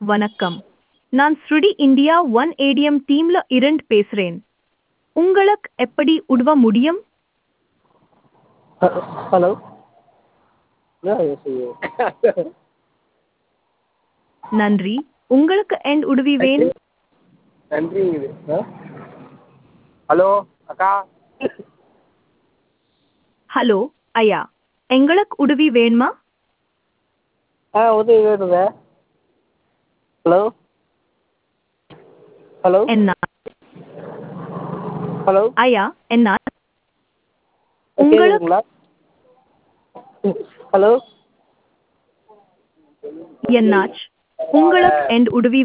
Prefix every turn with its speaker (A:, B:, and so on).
A: வணக்கம் நான் ஸ்ருடி இந்தியா ஒன் ஏடிஎம் டீம்ல இருந்து பேசுறேன் உங்களுக்கு எப்படி உதவ முடியும்
B: ஹலோ என்ன
A: நன்றி உங்களுக்கு என் உதவி வேணும்
B: நன்றிங்குது ஆ ஹலோ அக்கா
A: ஹலோ ஐயா எங்களுக்கு உதவி வேணுமா
B: ஆ உதவி வேணுங்க ஹலோ ஹலோ
A: என்ன
B: ஹலோ
A: ஐயா என்ன உங்களுக்கு
B: கேக்குதுங்களா ஹலோ
A: என்னாச்சு உங்களுக்கு என் உதவி